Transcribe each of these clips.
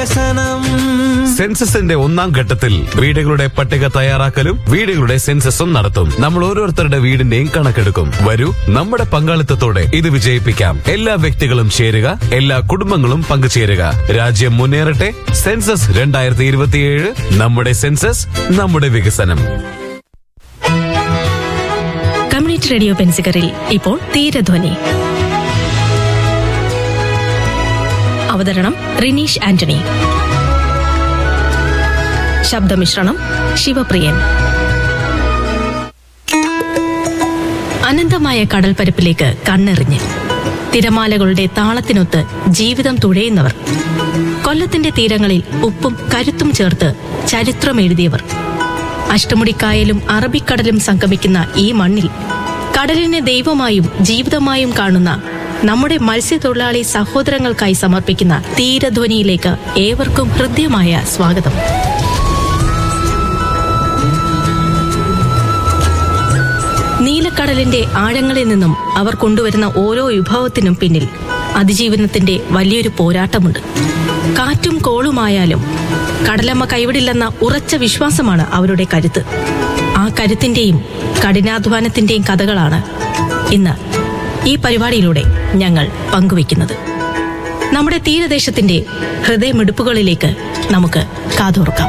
വികസനം സെൻസസിന്റെ ഒന്നാം ഘട്ടത്തിൽ വീടുകളുടെ പട്ടിക തയ്യാറാക്കലും വീടുകളുടെ സെൻസസും നടത്തും നമ്മൾ ഓരോരുത്തരുടെ വീടിന്റെയും കണക്കെടുക്കും വരൂ നമ്മുടെ പങ്കാളിത്തത്തോടെ ഇത് വിജയിപ്പിക്കാം എല്ലാ വ്യക്തികളും ചേരുക എല്ലാ കുടുംബങ്ങളും പങ്കുചേരുക രാജ്യം മുന്നേറട്ടെ സെൻസസ് രണ്ടായിരത്തി ഇരുപത്തിയേഴ് നമ്മുടെ സെൻസസ് നമ്മുടെ വികസനം കമ്മ്യൂണിറ്റി റേഡിയോ പെൻസിക്കറിൽ ഇപ്പോൾ തീരധ്വനി അവതരണം റിനീഷ് ആന്റണി ശബ്ദമിശ്രണം ശിവപ്രിയൻ അനന്തമായ കടൽപ്പരപ്പിലേക്ക് കണ്ണെറിഞ്ഞ് തിരമാലകളുടെ താളത്തിനൊത്ത് ജീവിതം തുഴയുന്നവർ കൊല്ലത്തിന്റെ തീരങ്ങളിൽ ഉപ്പും കരുത്തും ചേർത്ത് ചരിത്രമെഴുതിയവർ അഷ്ടമുടിക്കായലും അറബിക്കടലും സംഗമിക്കുന്ന ഈ മണ്ണിൽ കടലിനെ ദൈവമായും ജീവിതമായും കാണുന്ന നമ്മുടെ മത്സ്യത്തൊഴിലാളി സഹോദരങ്ങൾക്കായി സമർപ്പിക്കുന്ന തീരധ്വനിയിലേക്ക് ഏവർക്കും ഹൃദ്യമായ സ്വാഗതം നീലക്കടലിന്റെ ആഴങ്ങളിൽ നിന്നും അവർ കൊണ്ടുവരുന്ന ഓരോ വിഭവത്തിനും പിന്നിൽ അതിജീവനത്തിന്റെ വലിയൊരു പോരാട്ടമുണ്ട് കാറ്റും കോളുമായാലും കടലമ്മ കൈവിടില്ലെന്ന ഉറച്ച വിശ്വാസമാണ് അവരുടെ കരുത്ത് ആ കരുത്തിന്റെയും കഠിനാധ്വാനത്തിന്റെയും കഥകളാണ് ഇന്ന് ഈ പരിപാടിയിലൂടെ ഞങ്ങൾ പങ്കുവയ്ക്കുന്നത് നമ്മുടെ തീരദേശത്തിന്റെ ഹൃദയമിടുപ്പുകളിലേക്ക് നമുക്ക് കാതോർക്കാം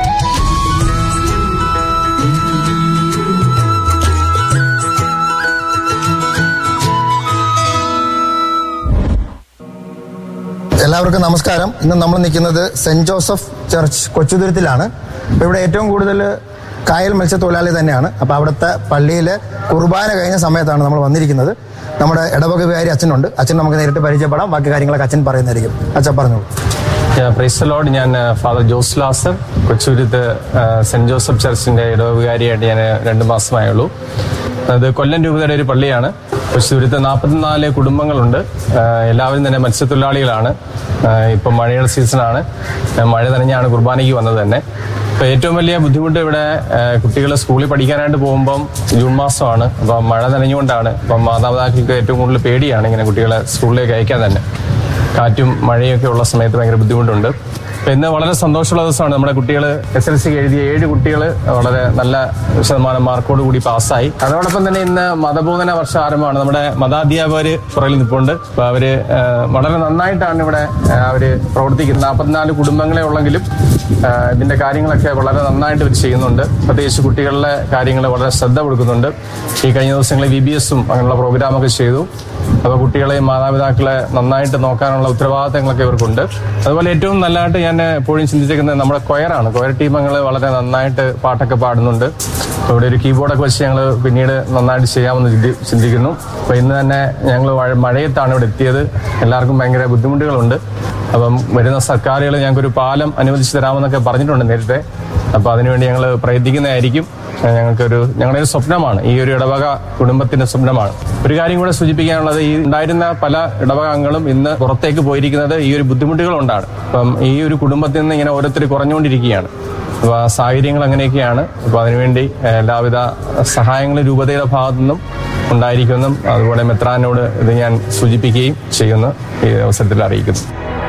എല്ലാവർക്കും നമസ്കാരം ഇന്ന് നമ്മൾ നിൽക്കുന്നത് സെന്റ് ജോസഫ് ചർച്ച് കൊച്ചുതുരുത്തിലാണ് അപ്പോൾ ഇവിടെ ഏറ്റവും കൂടുതൽ കായൽ മത്സ്യത്തൊഴിലാളി തന്നെയാണ് അപ്പോൾ അവിടുത്തെ പള്ളിയിൽ കുർബാന കഴിഞ്ഞ സമയത്താണ് നമ്മൾ വന്നിരിക്കുന്നത് നമ്മുടെ ഇടവക വികാരി അച്ഛനുണ്ട് അച്ഛൻ നമുക്ക് നേരിട്ട് പരിചയപ്പെടാം ബാക്കി കാര്യങ്ങളൊക്കെ അച്ഛൻ പറയുന്നതായിരിക്കും അച്ഛൻ പറഞ്ഞോളൂ പ്രൈസ് ലോഡ് ഞാൻ father Jose Lazar Kochoorath saint Joseph ചർച്ചിന്റെ ഇടവകാരിയായിട്ട് ഞാൻ രണ്ട് മാസമായുള്ളൂ അത് കൊല്ലം രൂപതയുടെ ഒരു പള്ളിയാണ് കൊച്ചൂരത്ത് നാൽപ്പത്തിനാല് കുടുംബങ്ങളുണ്ട് ആ, എല്ലാവരും തന്നെ മത്സ്യത്തൊഴിലാളികളാണ് ആ, ഇപ്പം മഴയുടെ സീസണാണ് ആ, മഴ നനഞ്ഞാണ് കുർബാനയ്ക്ക് വന്നത് തന്നെ ഇപ്പൊ ഏറ്റവും വലിയ ബുദ്ധിമുട്ട് ഇവിടെ കുട്ടികൾ സ്കൂളിൽ പഠിക്കാനായിട്ട് പോകുമ്പം ജൂൺ മാസമാണ് അപ്പം മഴ നനഞ്ഞുകൊണ്ടാണ് അപ്പം മാതാപിതാക്കൾക്ക് ഏറ്റവും കൂടുതൽ പേടിയാണ് ഇങ്ങനെ കുട്ടികളെ സ്കൂളിലേക്ക് അയക്കാൻ തന്നെ കാറ്റും മഴയൊക്കെ ഉള്ള സമയത്ത് ഭയങ്കര ബുദ്ധിമുട്ടുണ്ട് അപ്പൊ ഇന്ന് വളരെ സന്തോഷമുള്ള ദിവസമാണ് നമ്മുടെ കുട്ടികൾ എസ് എൽ സി എഴുതിയ ഏഴ് കുട്ടികൾ വളരെ നല്ല ശതമാനം മാർക്കോട് കൂടി പാസ്സായി അതോടൊപ്പം തന്നെ ഇന്ന് മതബോധന വർഷ ആരംഭമാണ് നമ്മുടെ മതാധ്യാപകര് പുറകിൽ നിൽപ്പുണ്ട് അപ്പൊ അവര് ആ, വളരെ നന്നായിട്ടാണ് ഇവിടെ ആ, അവര് പ്രവർത്തിക്കുന്നത് നാൽപ്പത്തിനാല് കുടുംബങ്ങളെ ഉള്ളെങ്കിലും ആ, ഇതിന്റെ കാര്യങ്ങളൊക്കെ വളരെ നന്നായിട്ട് ഇവർ ചെയ്യുന്നുണ്ട് പ്രത്യേകിച്ച് കുട്ടികളുടെ കാര്യങ്ങൾ വളരെ ശ്രദ്ധ കൊടുക്കുന്നുണ്ട് ഈ കഴിഞ്ഞ ദിവസങ്ങളിൽ വി ബി എസും അങ്ങനെയുള്ള പ്രോഗ്രാമൊക്കെ ചെയ്തു അപ്പോൾ കുട്ടികളെയും മാതാപിതാക്കളെ നന്നായിട്ട് നോക്കാനുള്ള ഉത്തരവാദിത്തങ്ങളൊക്കെ ഇവർക്കുണ്ട് അതുപോലെ ഏറ്റവും നല്ലതായിട്ട് ഞാൻ എപ്പോഴും ചിന്തിച്ചിരിക്കുന്നത് നമ്മുടെ കൊയറാണ് കൊയർ ടീമങ്ങൾ വളരെ നന്നായിട്ട് പാട്ടൊക്കെ പാടുന്നുണ്ട് അപ്പോൾ ഇവിടെ ഒരു കീബോർഡൊക്കെ വെച്ച് ഞങ്ങൾ പിന്നീട് നന്നായിട്ട് ചെയ്യാമെന്ന് ചിന്തി- ചിന്തിക്കുന്നു അപ്പോൾ ഇന്ന് തന്നെ ഞങ്ങൾ മഴയത്താണ് ഇവിടെ എത്തിയത് എല്ലാവർക്കും ഭയങ്കര ബുദ്ധിമുട്ടുകളുണ്ട് അപ്പം വരുന്ന സർക്കാരുകൾ ഞങ്ങൾക്കൊരു പാലം അനുവദിച്ചു തരാമെന്നൊക്കെ പറഞ്ഞിട്ടുണ്ട് നേരത്തെ അപ്പോൾ അതിനുവേണ്ടി ഞങ്ങൾ പ്രയത്നിക്കുന്നതായിരിക്കും ഏഹ് ഞങ്ങൾക്കൊരു ഞങ്ങളുടെ ഒരു സ്വപ്നമാണ് ഈ ഒരു ഇടവക കുടുംബത്തിന്റെ സ്വപ്നമാണ് ഒരു കാര്യം കൂടെ സൂചിപ്പിക്കാനുള്ളത് ഈ ഉണ്ടായിരുന്ന പല ഇടവക അംഗങ്ങളും ഇന്ന് പുറത്തേക്ക് പോയിരിക്കുന്നത് ഈ ഒരു ബുദ്ധിമുട്ടുകൾ കൊണ്ടാണ് അപ്പം ഈ ഒരു കുടുംബത്തിൽ നിന്ന് ഇങ്ങനെ ഓരോരുത്തർ കുറഞ്ഞുകൊണ്ടിരിക്കുകയാണ് അപ്പൊ ആ സാഹചര്യങ്ങൾ അങ്ങനെയൊക്കെയാണ് അപ്പൊ അതിനുവേണ്ടി ഏഹ് എല്ലാവിധ സഹായങ്ങളും രൂപതയുടെ ഭാഗത്തു നിന്നും ഉണ്ടായിരിക്കുമെന്നും അതുപോലെ മെത്രാനോട് ഇത് ഞാൻ സൂചിപ്പിക്കുകയും ചെയ്യുന്നു ഈ അവസരത്തിൽ അറിയിക്കുന്നു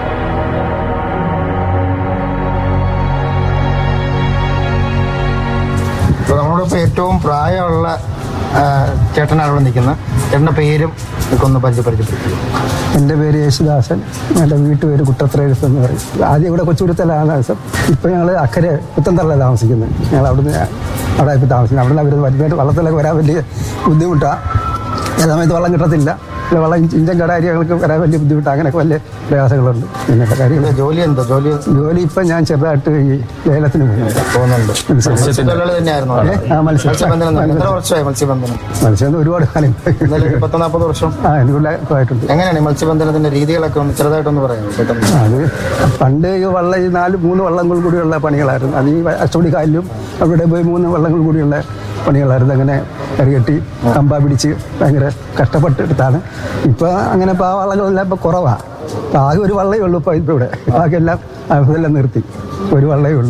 അപ്പോൾ നമ്മളോടൊപ്പം ഏറ്റവും പ്രായമുള്ള ആ, ചേട്ടനാണ് ഇവിടെ നിൽക്കുന്നത് ചേട്ടൻ്റെ പേരും ഒക്കെ ഒന്ന് പരിചയപ്പെടുത്തി എൻ്റെ പേര് യേശുദാസൻ എൻ്റെ വീട്ടുപേര് കുട്ടത്രേഴ്സ് എന്ന് പറയും ആദ്യം ഇവിടെ കൊച്ചുകുരുത്തലാണ് താമസം ഇപ്പം ഞങ്ങൾ അക്കരെ പുത്തന്തറയിലാണ് താമസിക്കുന്നത് ഞങ്ങൾ അവിടുന്ന് അവിടെ ഇപ്പോൾ താമസിക്കുന്നത് അവിടെ അവർ വരുന്നതായിട്ട് വള്ളത്തിലൊക്കെ വരാൻ വലിയ ബുദ്ധിമുട്ടാണ് ചില സമയത്ത് വെള്ളം കിട്ടത്തില്ല പിന്നെ വെള്ളം ഇഞ്ചൻ കടാരി ഞങ്ങൾക്ക് വരാൻ വലിയ ബുദ്ധിമുട്ടാണ് അങ്ങനെയൊക്കെ വലിയ പ്രയാസങ്ങളുണ്ട് ഇങ്ങനത്തെ കാര്യങ്ങൾ ജോലി എന്താ ജോലി ജോലി ഇപ്പം ഞാൻ ചെറുതായിട്ട് ഈ ലേലത്തിന് പോകുന്നുണ്ട് പോകുന്നുണ്ട് മത്സ്യത്തൊഴിലാളി തന്നെയായിരുന്നു ഏ, ആ, മത്സ്യം. മത്സ്യബന്ധനം തന്നെ. എത്ര വർഷമായി മത്സ്യബന്ധനം മത്സ്യം ഒരുപാട് കാലം എന്തായാലും ഒരു പത്ത് നാൽപ്പത് വർഷം ആ എനിക്കുള്ള ആയിട്ടുണ്ട് എങ്ങനെയാണ് ഈ മത്സ്യബന്ധനത്തിന്റെ രീതികളൊക്കെ ഒന്ന് ചെറുതായിട്ടൊന്ന് പറയാമോ പെട്ടെന്ന് അത് പണ്ട് ഈ വള്ളം ഈ നാല് മൂന്ന് വള്ളങ്ങൾ കൂടിയുള്ള പണികളായിരുന്നു അത് ഈ അച്ചോടി കായലിലും അവിടെ പോയി മൂന്ന് വള്ളങ്ങൾ കൂടിയുള്ള പണികളായിരുന്നു അങ്ങനെ കറികെട്ടി കമ്പ പിടിച്ച് ഭയങ്കര കഷ്ടപ്പെട്ടെടുത്താണ് ഇപ്പോൾ അങ്ങനെ ഇപ്പോൾ ആ വള്ളങ്ങളെല്ലാം ഇപ്പോൾ കുറവാണ് അപ്പോൾ ആകെ ഒരു വള്ളമേ ഉള്ളൂ ഇപ്പോൾ ഇപ്പോൾ ഇവിടെ ബാക്കിയെല്ലാം അതെല്ലാം നിർത്തി ഒരു വള്ളമേ ഉള്ളൂ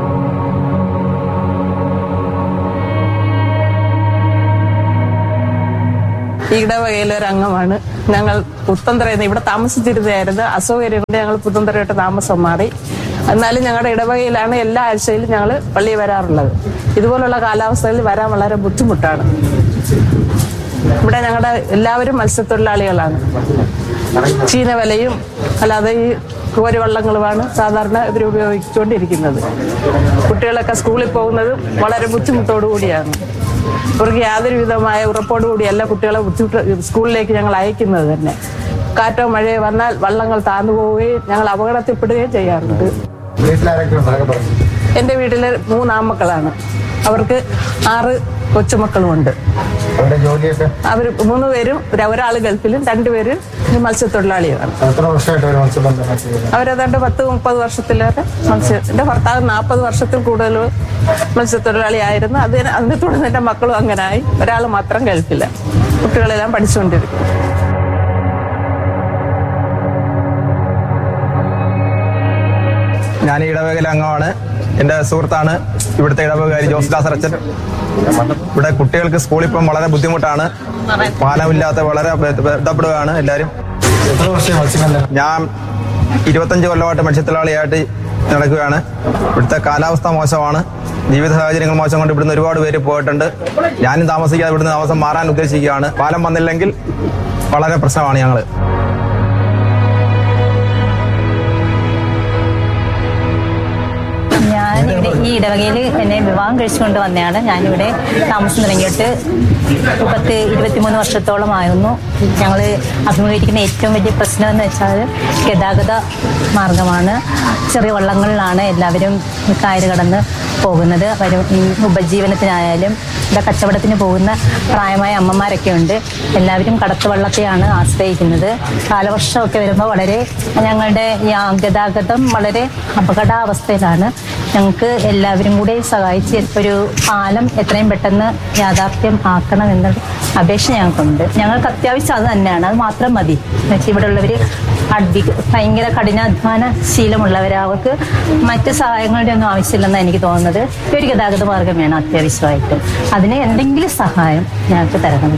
ഇടവകയിലെ ഒരു അംഗമാണ് ഞങ്ങൾ പുത്തന്തറയിൽ നിന്ന് ഇവിടെ താമസിച്ചിരുന്നതായിരുന്നു അസൗകര്യം കൊണ്ട് ഞങ്ങൾ പുത്തന്തറയോട്ട് താമസം മാറി എന്നാലും ഞങ്ങളുടെ ഇടവകയിലാണ് എല്ലാ ആഴ്ചയിലും ഞങ്ങൾ പള്ളിയിൽ വരാറുള്ളത് ഇതുപോലുള്ള കാലാവസ്ഥയിൽ വരാൻ വളരെ ബുദ്ധിമുട്ടാണ് ഇവിടെ ഞങ്ങളുടെ എല്ലാവരും മത്സ്യത്തൊഴിലാളികളാണ് ചീനവലയും അല്ലാതെ ഈ കോരുവള്ളങ്ങളുമാണ് സാധാരണ ഇവർ ഉപയോഗിച്ചുകൊണ്ടിരിക്കുന്നത് കുട്ടികളൊക്കെ സ്കൂളിൽ പോകുന്നതും വളരെ ബുദ്ധിമുട്ടോടു കൂടിയാണ് ഇവർക്ക് യാതൊരു വിധമായ ഉറപ്പോടുകൂടിയല്ല കുട്ടികളെ ബുദ്ധിമുട്ട് സ്കൂളിലേക്ക് ഞങ്ങൾ അയക്കുന്നത് തന്നെ കാറ്റോ മഴയോ വന്നാൽ വള്ളങ്ങൾ താന്നു പോവുകയും ഞങ്ങൾ അപകടത്തിൽപ്പെടുകയും ചെയ്യാറുണ്ട് വീട്ടിലാരൊക്കെ ഉണ്ട് അതൊക്കെ പറഞ്ഞു എൻ്റെ വീട്ടിൽ മൂന്ന് ആൺമക്കളാണ് അവർക്ക് ആറ് കൊച്ചുമക്കളുമുണ്ട് അവരുടെ ജോലിയൊക്കെ അവർ മൂന്ന് പേരും ഒരാൾ ഗൾഫിലും രണ്ടുപേരും മത്സ്യത്തൊഴിലാളികളാണ് എത്ര വർഷമായിട്ട് ഒരു മത്സ്യബന്ധനം ചെയ്യുന്നത് അവരേതാണ്ട് പത്ത് മുപ്പത് വർഷത്തിലേറെ മത്സ്യ എൻ്റെ ഭർത്താവ് നാൽപ്പത് വർഷത്തിൽ കൂടുതൽ മത്സ്യത്തൊഴിലാളി ആയിരുന്നു അതിന് അതിനെ തുടർന്ന് എൻ്റെ മക്കളും അങ്ങനായി ഒരാൾ മാത്രം ഗൾഫില്ല കുട്ടികളെല്ലാം പഠിച്ചുകൊണ്ടിരിക്കും ഞാൻ ഈ ഇടവകയിലെ അംഗമാണ് എൻ്റെ സുഹൃത്താണ് ഇവിടുത്തെ ഇടവകാരി ജോസ് ദാസ് അച്ഛൻ ഇവിടെ കുട്ടികൾക്ക് സ്കൂളിൽ ഇപ്പം വളരെ ബുദ്ധിമുട്ടാണ് പാലമില്ലാത്ത വളരെ ബ- ബന്ധപ്പെടുകയാണ് എല്ലാവരും എത്ര വർഷം മത്സ്യബന്ധനം ഞാൻ ഇരുപത്തഞ്ച് കൊല്ലമായിട്ട് മത്സ്യത്തൊഴിലാളിയായിട്ട് നടക്കുകയാണ് ഇവിടുത്തെ കാലാവസ്ഥ മോശമാണ് ജീവിത സാഹചര്യങ്ങൾ മോശം കൊണ്ട് ഇവിടുന്ന് ഒരുപാട് പേര് പോയിട്ടുണ്ട് ഞാനും താമസിക്കാതെ ഇവിടുന്ന് താമസം മാറാൻ ഉദ്ദേശിക്കുകയാണ് പാലം വന്നില്ലെങ്കിൽ വളരെ പ്രശ്നമാണ് ഞങ്ങൾ ഞാൻ ഇവിടെ ഈ ഇടവകയിൽ എന്നെ വിവാഹം കഴിച്ചുകൊണ്ട് വന്നതാണ് ഞാനിവിടെ താമസം തുടങ്ങിയിട്ട് പത്ത് ഇരുപത്തിമൂന്ന് വർഷത്തോളമായിരുന്നു ഞങ്ങൾ അഭിമുഖീകരിക്കുന്ന ഏറ്റവും വലിയ പ്രശ്നം എന്ന് വെച്ചാൽ ഗതാഗത മാർഗമാണ് ചെറിയ വള്ളങ്ങളിലാണ് എല്ലാവരും കായൽ കടന്ന് പോകുന്നത് വരും ഈ ഉപജീവനത്തിനായാലും ഇവിടെ കച്ചവടത്തിന് പോകുന്ന പ്രായമായ അമ്മമാരൊക്കെ ഉണ്ട് എല്ലാവരും കടത്ത് വള്ളത്തെയാണ് ആശ്രയിക്കുന്നത് കാലവർഷമൊക്കെ വരുമ്പോൾ വളരെ ഞങ്ങളുടെ ഈ ആ ഗതാഗതം വളരെ അപകടാവസ്ഥയിലാണ് ഞങ്ങൾക്ക് എല്ലാവരും കൂടെ സഹായിച്ച് ഒരു പാലം എത്രയും പെട്ടെന്ന് യാഥാർത്ഥ്യം ആക്കണം എന്നൊരു അപേക്ഷ ഞങ്ങൾക്കുണ്ട് ഞങ്ങൾക്ക് അത്യാവശ്യം അത് തന്നെയാണ് അത് മാത്രം മതി എന്നുവെച്ചാൽ ഇവിടെ ഉള്ളവർ അടി ഭയങ്കര കഠിനാധ്വാന ശീലമുള്ളവർ അവർക്ക് മറ്റ് സഹായങ്ങളുടെ ഒന്നും ആവശ്യമില്ലെന്നാണ് എനിക്ക് തോന്നുന്നത് ഈ ഒരു ഗതാഗത മാർഗം വേണം അത്യാവശ്യമായിട്ട് അതിന് എന്തെങ്കിലും സഹായം ഞങ്ങൾക്ക് തരണം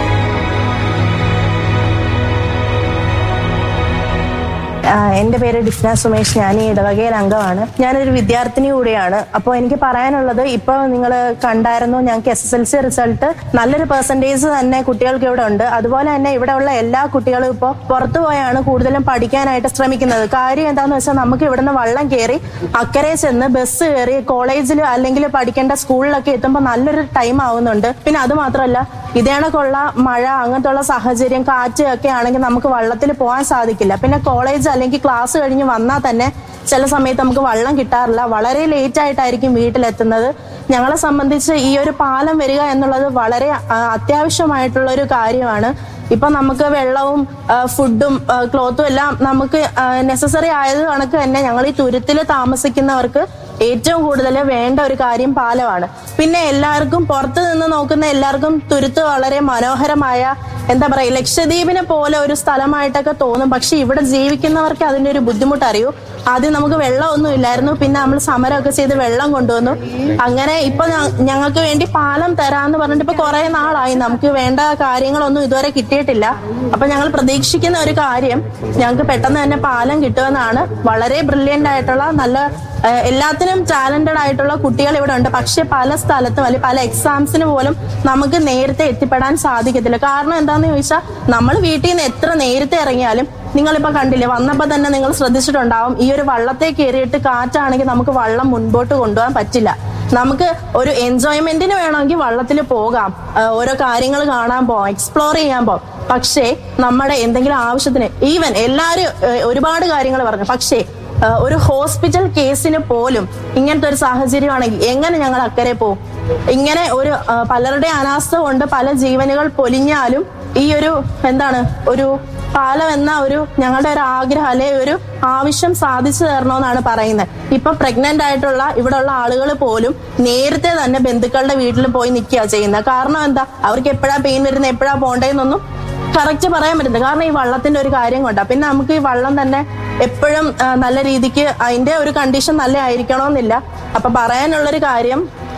ആ, എൻ്റെ പേര് ഡിഫ്ന സുമേഷ് ഞാൻ ഈ ഇടവകയിൽ അംഗമാണ് ഞാനൊരു വിദ്യാർത്ഥിനി കൂടിയാണ് അപ്പോൾ എനിക്ക് പറയാനുള്ളത് ഇപ്പോൾ നിങ്ങൾ കണ്ടായിരുന്നു ഞങ്ങൾക്ക് S S L C result നല്ലൊരു പെർസെൻറ്റേജ് തന്നെ കുട്ടികൾക്ക് ഇവിടെ ഉണ്ട് അതുപോലെ തന്നെ ഇവിടെ ഉള്ള എല്ലാ കുട്ടികളും ഇപ്പോൾ പുറത്തു പോയാണ് കൂടുതലും പഠിക്കാനായിട്ട് ശ്രമിക്കുന്നത് കാര്യം എന്താണെന്ന് വെച്ചാൽ നമുക്ക് ഇവിടുന്ന് വള്ളം കയറി അക്കരെ ചെന്ന് ബസ് കയറി കോളേജിൽ അല്ലെങ്കിൽ പഠിക്കേണ്ട സ്കൂളിലൊക്കെ എത്തുമ്പോൾ നല്ലൊരു ടൈം ആവുന്നുണ്ട് പിന്നെ അത് മാത്രമല്ല ഇതേണക്കുള്ള മഴ അങ്ങനത്തെ ഉള്ള സാഹചര്യം കാറ്റ് ഒക്കെ ആണെങ്കിൽ നമുക്ക് വള്ളത്തിൽ പോകാൻ സാധിക്കില്ല പിന്നെ കോളേജ് അല്ലെങ്കിൽ ക്ലാസ് കഴിഞ്ഞ് വന്നാൽ തന്നെ ചില സമയത്ത് നമുക്ക് വെള്ളം കിട്ടാറില്ല വളരെ ലേറ്റ് ആയിട്ടായിരിക്കും വീട്ടിലെത്തുന്നത് ഞങ്ങളെ സംബന്ധിച്ച് ഈ ഒരു പാലം വരിക എന്നുള്ളത് വളരെ ആ, അത്യാവശ്യമായിട്ടുള്ള ഒരു കാര്യമാണ് ഇപ്പൊ നമുക്ക് വെള്ളവും ആ, ഫുഡും ആ, ക്ലോത്തും എല്ലാം നമുക്ക് നെസസറി ആയത് കണക്ക് തന്നെ ഞങ്ങൾ ഈ തുരുത്തിൽ താമസിക്കുന്നവർക്ക് ഏറ്റവും കൂടുതൽ വേണ്ട ഒരു കാര്യം പാലമാണ് പിന്നെ എല്ലാവർക്കും പുറത്ത് നിന്ന് നോക്കുന്ന എല്ലാവർക്കും തുരുത്ത് വളരെ മനോഹരമായ എന്താ പറയുക ലക്ഷദ്വീപിനെ പോലെ ഒരു സ്ഥലമായിട്ടൊക്കെ തോന്നും പക്ഷെ ഇവിടെ ജീവിക്കുന്നവർക്ക് അതിന്റെ ഒരു ബുദ്ധിമുട്ട് അറിയൂ ആദ്യം നമുക്ക് വെള്ളമൊന്നും ഇല്ലായിരുന്നു പിന്നെ നമ്മൾ സമരമൊക്കെ ചെയ്ത് വെള്ളം കൊണ്ടുവന്നു അങ്ങനെ ഇപ്പൊ ഞ- ഞങ്ങൾക്ക് വേണ്ടി പാലം തരാന്ന് പറഞ്ഞിട്ട് ഇപ്പൊ കുറെ നാളായി നമുക്ക് വേണ്ട കാര്യങ്ങളൊന്നും ഇതുവരെ കിട്ടിയിട്ടില്ല അപ്പൊ ഞങ്ങൾ പ്രതീക്ഷിക്കുന്ന ഒരു കാര്യം ഞങ്ങൾക്ക് പെട്ടെന്ന് തന്നെ പാലം കിട്ടുമെന്നാണ് വളരെ ബ്രില്യൻ്റ് ആയിട്ടുള്ള നല്ല ഏഹ് എല്ലാത്തിനും ടാലന്റഡ് ആയിട്ടുള്ള കുട്ടികൾ ഇവിടെ ഉണ്ട് പക്ഷെ പല സ്ഥലത്തും അല്ലെങ്കിൽ പല എക്സാംസിന് പോലും നമുക്ക് നേരത്തെ എത്തിപ്പെടാൻ സാധിക്കത്തില്ല കാരണം എന്താന്ന് ചോദിച്ചാൽ നമ്മൾ വീട്ടിൽ നിന്ന് എത്ര നേരത്തെ ഇറങ്ങിയാലും നിങ്ങളിപ്പോ കണ്ടില്ലേ വന്നപ്പോ തന്നെ നിങ്ങൾ ശ്രദ്ധിച്ചിട്ടുണ്ടാവും ഈ ഒരു വള്ളത്തെ കയറിയിട്ട് കാറ്റാണെങ്കിൽ നമുക്ക് വള്ളം മുൻപോട്ട് കൊണ്ടുപോകാൻ പറ്റില്ല നമുക്ക് ഒരു എൻജോയ്മെന്റിന് വേണമെങ്കിൽ വള്ളത്തിൽ പോകാം ആ, ഓരോ കാര്യങ്ങൾ കാണാൻ പോവാം എക്സ്പ്ലോർ ചെയ്യാൻ പോവാം പക്ഷേ നമ്മുടെ എന്തെങ്കിലും ആവശ്യത്തിന് ഈവൻ എല്ലാവരും ഏ, ഒരുപാട് കാര്യങ്ങൾ പറഞ്ഞു പക്ഷേ ആ, ഒരു ഹോസ്പിറ്റൽ കേസിന് പോലും ഇങ്ങനത്തെ ഒരു സാഹചര്യമാണെങ്കിൽ എങ്ങനെ ഞങ്ങൾ അക്കരെ പോകും ഇങ്ങനെ ഒരു ആ, പലരുടെ അനാസ്ഥ കൊണ്ട് പല ജീവനുകൾ പൊലിഞ്ഞാലും ഈ ഒരു എന്താണ് ഒരു പാലം എന്ന ഒരു ഞങ്ങളുടെ ഒരു ആഗ്രഹം അല്ലെ ഒരു ആവശ്യം സാധിച്ചു തരണമെന്നാണ് പറയുന്നത് ഇപ്പൊ പ്രഗ്നന്റ് ആയിട്ടുള്ള ഇവിടെ ഉള്ള ആളുകൾ പോലും നേരത്തെ തന്നെ ബന്ധുക്കളുടെ വീട്ടിൽ പോയി നിൽക്കുക ചെയ്യുന്നത് കാരണം എന്താ അവർക്ക് എപ്പോഴാ പെയിൻ വരുന്നത് എപ്പോഴാ പോണ്ടേന്നൊന്നും കറക്റ്റ് പറയാൻ പറ്റുന്നത് കാരണം ഈ വള്ളത്തിന്റെ ഒരു കാര്യം കൊണ്ടാ പിന്നെ നമുക്ക് ഈ വള്ളം തന്നെ എപ്പോഴും ആ, നല്ല രീതിക്ക് അതിന്റെ ഒരു കണ്ടീഷൻ നല്ല ആയിരിക്കണമെന്നില്ല അപ്പൊ പറയാനുള്ളൊരു കാര്യം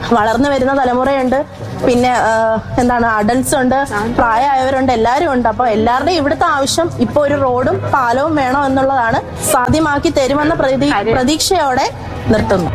വളർന്നു വരുന്ന തലമുറയുണ്ട് പിന്നെ ആ, എന്താണ് അഡൽട്സ് ഉണ്ട് പ്രായമായവരുണ്ട് എല്ലാവരും ഉണ്ട് അപ്പോൾ എല്ലാവരുടെയും ഇവിടുത്തെ ആവശ്യം ഇപ്പോൾ ഒരു റോഡും പാലവും വേണം എന്നുള്ളതാണ് സാധ്യമാക്കി തരുമെന്ന പ്രതി പ്രതീക്ഷയോടെ നിർത്തുന്നു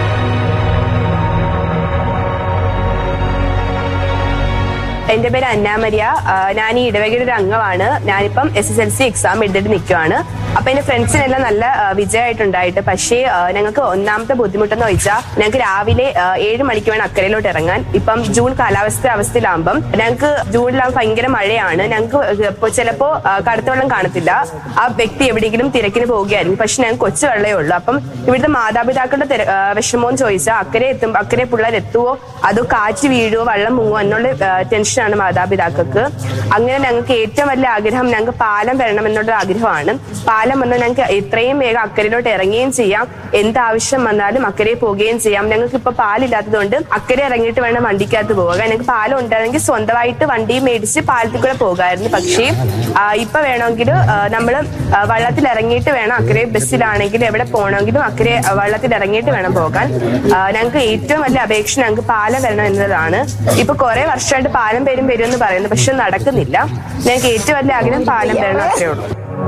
എന്റെ പേര് അന്നാമരിയ ആ, ഞാൻ ഈ ഇടവകയുടെ ഒരു അംഗമാണ് ഞാനിപ്പം S S L C exam എഴുതിയിട്ട് നിൽക്കുവാണ് അപ്പൊ എന്റെ ഫ്രണ്ട്സിനെല്ലാം നല്ല ആ, വിജയമായിട്ടുണ്ടായിട്ട് പക്ഷേ ആ, ഞങ്ങൾക്ക് ഒന്നാമത്തെ ബുദ്ധിമുട്ടെന്ന് വെച്ചാൽ ഞങ്ങൾക്ക് രാവിലെ ആ, ഏഴ് മണിക്ക് വേണം അക്കരയിലോട്ട് ഇറങ്ങാൻ ഇപ്പം ജൂൺ കാലാവസ്ഥ അവസ്ഥയിലാകുമ്പം ഞങ്ങൾക്ക് ജൂണിലാകുമ്പോൾ ഭയങ്കര മഴയാണ് ഞങ്ങൾക്ക് ഇപ്പൊ ചിലപ്പോ ആ, കടത്തുവെള്ളം കാണത്തില്ല ആ വ്യക്തി എവിടെയെങ്കിലും തിരക്കിന് പോവുകയായിരിക്കും പക്ഷെ ഞങ്ങൾക്ക് കൊച്ചു വെള്ളമേ ഉള്ളൂ അപ്പം ഇവിടുത്തെ മാതാപിതാക്കളുടെ തിര- ആ, വിഷമം എന്ന് ചോദിച്ചാൽ അക്കരെ എത്തും അക്കരെ പിള്ളേർ എത്തുവോ അതോ കാറ്റ് വീഴുവോ വെള്ളം മുങ്ങുവോ എന്നുള്ള ആ, ടെൻഷനാണ് മാതാപിതാക്കൾക്ക് അങ്ങനെ ഞങ്ങൾക്ക് ഏറ്റവും വലിയ ആഗ്രഹം ഞങ്ങൾക്ക് പാലം വരണം എന്നുള്ള ആഗ്രഹമാണ് പാലം വന്നാൽ ഞങ്ങൾക്ക് എത്രയും വേഗം അക്കരയിലോട്ട് ഇറങ്ങുകയും ചെയ്യാം എന്താവശ്യം വന്നാലും അക്കരെ പോവുകയും ചെയ്യാം ഞങ്ങൾക്ക് ഇപ്പൊ പാലില്ലാത്തതുകൊണ്ട് അക്കരെ ഇറങ്ങിയിട്ട് വേണം വണ്ടിക്കകത്ത് പോകാൻ ഞങ്ങൾക്ക് പാലം ഉണ്ടായിരുന്നെങ്കിൽ സ്വന്തമായിട്ട് വണ്ടി മേടിച്ച് പാലത്തിൽ കൂടെ പോകാമായിരുന്നു പക്ഷേ ആ, ഇപ്പൊ വേണമെങ്കിൽ നമ്മൾ വള്ളത്തിൽ ഇറങ്ങിയിട്ട് വേണം അക്കരെ ബസ്സിലാണെങ്കിലും എവിടെ പോകണമെങ്കിലും അക്കരെ ആ, വള്ളത്തിൽ ഇറങ്ങിയിട്ട് വേണം പോകാൻ ആ, ഞങ്ങൾക്ക് ഏറ്റവും വലിയ അപേക്ഷ ഞങ്ങൾക്ക് പാലം വരണം എന്നതാണ് ഇപ്പൊ കുറെ വർഷമായിട്ട് പാലം വരും വരും എന്ന് പറയുന്നു പക്ഷെ നടക്കുന്നില്ല ഞങ്ങൾക്ക് ഏറ്റവും വലിയ ആഗ്രഹം പാലം വരണം അത്രേ ഉള്ളൂ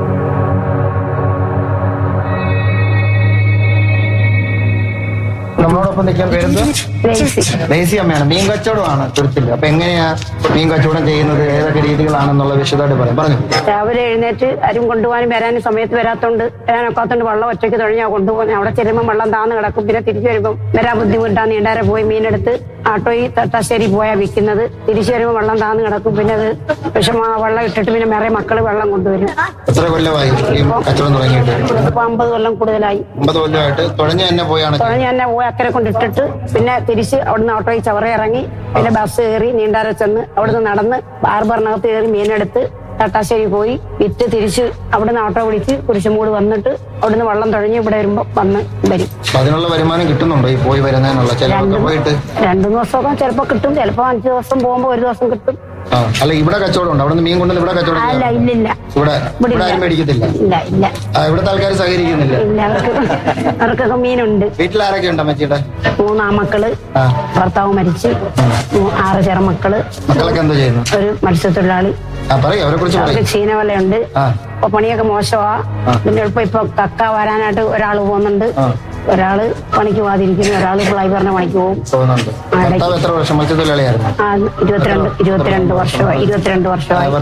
നമ്മളോടൊപ്പം നിൽക്കാൻ പേരെന്ത് ലേസി അമ്മയാണ് മീൻ കച്ചവടമാണ് തുരുത്തിൽ അപ്പൊ എങ്ങനെയാ മീൻ കച്ചവടം ചെയ്യുന്നത് ഏതൊക്കെ രീതികളാണെന്നുള്ള വിശദമായിട്ട് പറയാം പറഞ്ഞു രാവിലെ എഴുന്നേറ്റ് ആരും കൊണ്ടുപോകാനും വരാനും സമയത്ത് വരാത്തോണ്ട് വരാനൊക്കാത്തോണ്ട് വെള്ളം ഒറ്റയ്ക്ക് തുഴഞ്ഞാ കൊണ്ടുപോകുന്നത് അവിടെ ചെല്ലുമ്പോൾ വെള്ളം താന്ന് കിടക്കും പിന്നെ തിരിച്ചു വരുമ്പോൾ വരാൻ ബുദ്ധിമുട്ടാ നീണ്ടാരെ പോയി മീനെടുത്ത് ആട്ടോയിൽ തട്ടാശ്ശേരി പോയാ വിൽക്കുന്നത് തിരിച്ചു വരുമ്പോൾ വെള്ളം താന്ന് കിടക്കും പിന്നെ അത് വിഷമ വെള്ളം ഇട്ടിട്ട് പിന്നെ വേറെ മക്കള് വെള്ളം കൊണ്ടുവരും എത്ര കൊല്ലമായി ഈ കച്ചവടം തുടങ്ങിയിട്ട് ഇപ്പൊ അമ്പത് കൊല്ലം കൂടുതലായി ഒമ്പത് കൊല്ലമായിട്ട് തുഴഞ്ഞു തന്നെ പോയാണ് തുഴഞ്ഞ് തന്നെ പോയി അക്കരെ കൊണ്ട് ഇട്ടിട്ട് പിന്നെ തിരിച്ച് അവിടുന്ന് ഓട്ടോയിൽ ചവറ ഇറങ്ങി പിന്നെ ബസ് കയറി നീണ്ടാരെ ചെന്ന് അവിടുന്ന് നടന്ന് ബാർബറിനകത്ത് കയറി മീനെടുത്ത് തട്ടാശ്ശേരി പോയി വിറ്റ് തിരിച്ച് അവിടുന്ന് ഓട്ടോ വിളിച്ച് കുരിശുമൂട് വന്നിട്ട് അവിടുന്ന് വെള്ളം തുഴഞ്ഞ് ഇവിടെ വരുമ്പോ വന്ന് വരും അപ്പൊ അതിനുള്ള വരുമാനം കിട്ടുന്നുണ്ടോ ഈ പോയി വരുന്നതിനുള്ള ചിലവൊക്കെ പോയിട്ട് രണ്ടു ദിവസമൊക്കെ ചിലപ്പോ കിട്ടും ചിലപ്പോ അഞ്ചു ദിവസം പോകുമ്പോ ഒരു ദിവസം കിട്ടും ആ അല്ല ഇവിടെ കച്ചവടം ഉണ്ട് അവിടെ മീൻ കൊണ്ടുവന്ന് ഇവിടെ കച്ചവടം അല്ല ചെയ്യാറുണ്ടോ? ഇല്ലില്ല ഇവിടെ ഇവിടെ ഇവിടെ ആരും ഇല്ല. മേടിക്കത്തില്ല ഇല്ല ഇല്ല ആ, ഇവിടുത്തെ ആൾക്കാർ സഹകരിക്കുന്നില്ല ഇല്ല അവർക്ക് അവർക്കൊക്കെ മീനുണ്ട് വീട്ടിൽ ആരൊക്കെ ഉണ്ട് അമ്മച്ചിയുടെ മൂന്നാമക്കള് ആ ഭർത്താവ് മരിച്ച് മൂ- ആറ് ചെറുമക്കള് മക്കളൊക്കെ എന്താ ചെയ്യുന്നു ഒരു മത്സ്യത്തൊഴിലാളി ആ പറയൂ അവരെ കുറിച്ച് അവർക്ക് പറയും ചീനവലയുണ്ട് ആ ഇപ്പൊ പണിയൊക്കെ മോശമാ പിന്നെ ഇപ്പൊ ഇപ്പൊ കക്ക വരാനായിട്ട് ഒരാൾ പോകുന്നുണ്ട് ആ. ഒരാള് പണിക്ക് പോകാതിരിക്കുന്നു ഒരാള് ഫ്ലൈവറിന്റെ പണിക്ക് പോകും പോകുന്നുണ്ട് ആ, ഇടയ്ക്ക്. ഭർത്താവ് എത്ര വർഷം മത്സ്യത്തൊഴിലാളിയായിരുന്നു ആ ഇരുപത്തിരണ്ട് ഇരുപത്തിരണ്ട് വർഷമായി ഇരുപത്തിരണ്ട് വർഷമായി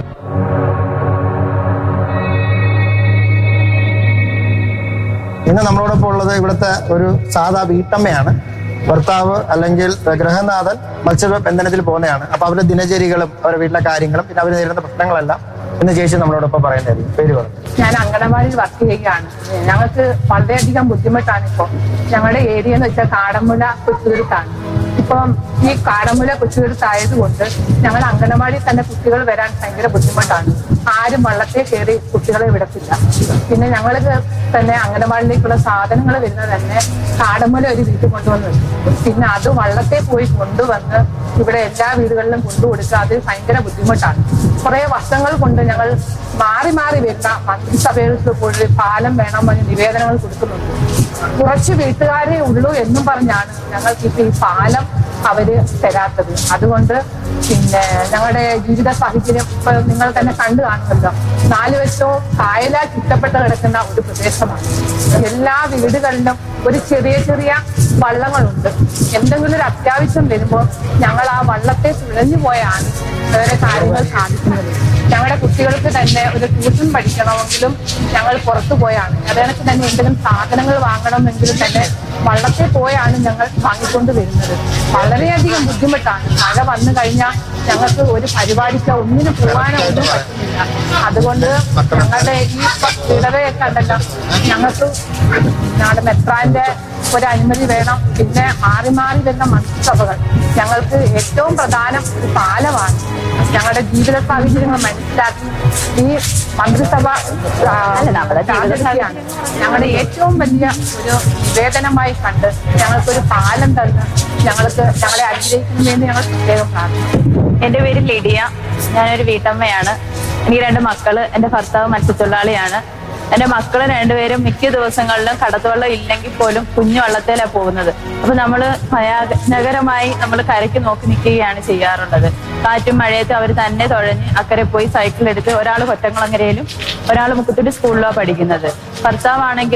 ഇന്ന് നമ്മളോടൊപ്പം ഉള്ളത് ഇവിടുത്തെ ഒരു സാധാ വീട്ടമ്മയാണ് ഭർത്താവ് അല്ലെങ്കിൽ ഗ്രഹനാഥൻ മത്സ്യബന്ധനത്തിൽ പോകുന്നതാണ് അപ്പൊ അവരുടെ ദിനചര്യകളും അവരുടെ വീട്ടിലെ കാര്യങ്ങളും പിന്നെ അവർ നേരിടുന്ന പ്രശ്നങ്ങളെല്ലാം ഇന്ന് ചേച്ചി നമ്മളോടൊപ്പം പറയുന്നതായിരിക്കും പേര് പറഞ്ഞു ഞാൻ അങ്കണവാടിയിൽ വർക്ക് ചെയ്യുകയാണ് ഞങ്ങൾക്ക് വളരെയധികം ബുദ്ധിമുട്ടാണ് ഇപ്പോൾ ഞങ്ങളുടെ ഏരിയ എന്ന് വെച്ചാൽ കാടമ്പുഴ കൊച്ചുതുരുത്താണ് ഇപ്പം ഈ കാടമ്പുഴ കൊച്ചുതുരുത്തായതുകൊണ്ട് ഞങ്ങൾ അങ്കണവാടിയിൽ തന്നെ കുട്ടികൾ വരാൻ ഭയങ്കര ബുദ്ധിമുട്ടാണ് ആരും വള്ളത്തെ കയറി കുട്ടികളെ വിടത്തില്ല പിന്നെ ഞങ്ങൾ തന്നെ അങ്കണവാടിയിലേക്കുള്ള സാധനങ്ങൾ വരുന്നത് തന്നെ കാടമ്പുഴ ഒരു വീട്ടിൽ കൊണ്ടുവന്ന് വെക്കും. പിന്നെ അത് വള്ളത്തെ പോയി കൊണ്ടുവന്ന് ഇവിടെ എല്ലാ വീടുകളിലും കൊണ്ടുകൊടുക്കുക അത് ഭയങ്കര ബുദ്ധിമുട്ടാണ് കുറെ വർഷങ്ങൾ കൊണ്ട് ഞങ്ങൾ മാറി മാറി വരുന്ന മന്ത്രിസഭകൾക്ക് പോയി പാലം വേണമെന്ന് നിവേദനങ്ങൾ കൊടുക്കുന്നുണ്ട് കുറച്ച് വീട്ടുകാരേ ഉള്ളൂ എന്നും പറഞ്ഞാണ് ഞങ്ങൾക്ക് ഇപ്പൊ ഈ പാലം അവര് തരാത്തത് അതുകൊണ്ട് പിന്നെ ഞങ്ങളുടെ ജീവിത സാഹചര്യം ഇപ്പൊ നിങ്ങൾ തന്നെ കണ്ടു കാണുമല്ലോ നാല് വശവും കായലാൽ ചുറ്റപ്പെട്ട് കിടക്കുന്ന ഒരു പ്രദേശമാണ് എല്ലാ വീടുകളിലും ഒരു ചെറിയ ചെറിയ വള്ളങ്ങളുണ്ട് എന്തെങ്കിലും ഒരു അത്യാവശ്യം വരുമ്പോൾ ഞങ്ങൾ ആ വള്ളത്തെ തുഴഞ്ഞു പോയാണ് വേറെ കാര്യങ്ങൾ സാധിക്കുന്നത് ഞങ്ങളുടെ കുട്ടികൾക്ക് തന്നെ ഒരു ട്യൂഷൻ പഠിക്കണമെങ്കിലും ഞങ്ങൾ പുറത്തു പോയാണ് അതേക്ക് തന്നെ എന്തെങ്കിലും സാധനങ്ങൾ വാങ്ങണമെങ്കിലും തന്നെ വള്ളത്തെ പോയാണ് ഞങ്ങൾ വാങ്ങിക്കൊണ്ട് വരുന്നത് വളരെയധികം ബുദ്ധിമുട്ടാണ് മഴ വന്നു കഴിഞ്ഞാൽ ഞങ്ങൾക്ക് ഒരു പരിപാടിക്കോ ഒന്നിനും പോകാനോ ഒന്നും പറ്റുന്നില്ല അതുകൊണ്ട് ഞങ്ങളുടെ ഈ ഇടവയൊക്കെ ഉണ്ടല്ലോ ഞങ്ങൾക്ക് ഞങ്ങളുടെ മെത്രാന്റെ ഒരു അനുമതി വേണം പിന്നെ മാറി മാറി വരുന്ന മന്ത്രിസഭകൾ ഞങ്ങൾക്ക് ഏറ്റവും പ്രധാനം ഒരു പാലമാണ് ഞങ്ങളുടെ ജീവിത സാഹചര്യങ്ങൾ മനസ്സിലാക്കി ഈ മന്ത്രിസഭ ആ, രാജകീയാണ് ഞങ്ങളുടെ ഏറ്റവും വലിയ ഒരു നിവേദനമായി കണ്ട് ഞങ്ങൾക്കൊരു പാലം തന്ന് ഞങ്ങൾക്ക് ഞങ്ങളെ അനുഗ്രഹിക്കുന്നതിന് ഞങ്ങൾ പ്രത്യേകം പ്രാർത്ഥിക്കുന്നു എന്റെ പേര് ലിഡിയ ഞാനൊരു വീട്ടമ്മയാണ് എനിക്ക് രണ്ട് മക്കള് എന്റെ ഭർത്താവ് മത്സ്യത്തൊഴിലാളിയാണ് എന്റെ മക്കള് രണ്ടുപേരും മിക്ക ദിവസങ്ങളിലും കടത്തുവെള്ളം ഇല്ലെങ്കിൽ പോലും കുഞ്ഞു വള്ളത്തിലാണ് പോകുന്നത് അപ്പൊ നമ്മള് ഭയാനകരമായി നമ്മൾ കരയ്ക്ക് നോക്കി നിൽക്കുകയാണ് ചെയ്യാറുള്ളത് കാറ്റും മഴയത്തും അവർ തന്നെ തുഴഞ്ഞ് അക്കരെ പോയി സൈക്കിൾ എടുത്ത് ഒരാൾ കൊറ്റംകുളങ്ങരയിലും ഒരാൾ മുക്കുത്തുടി സ്കൂളിലോ പഠിക്കുന്നത് ഭർത്താവാണെങ്കിൽ